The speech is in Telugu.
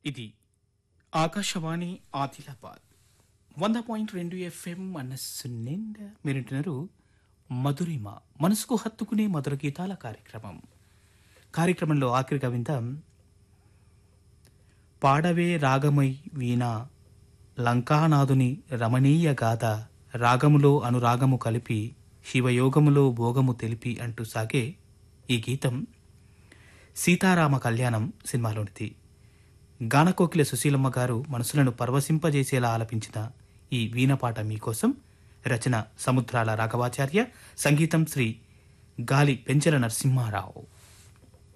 ఇది ఆకాశవాణి ఆదిలాబాద్ వంద పాయింట్ రెండు ఎఫ్ఎం మనస్సు నిండా మీరింటున్నారు మధురిమ మనసుకు హత్తుకునే మధుర గీతాల కార్యక్రమం కార్యక్రమంలో ఆఖరిగా విందాం పాడవే రాగమై వీణ లంకానాథుని రమణీయ గాథ రాగములో అనురాగము కలిపి శివయోగములో భోగము తెలిపి అంటూ సాగే ఈ గీతం సీతారామ కళ్యాణం సినిమాలోనిది గానకోకిల సుశీలమ్మ గారు మనసులను పరవశింపజేసేలా ఆలపించిన ఈ వీణపాట మీకోసం రచన సముద్రాల రాఘవాచార్య సంగీతం శ్రీ గాలి పెంచల నరసింహారావు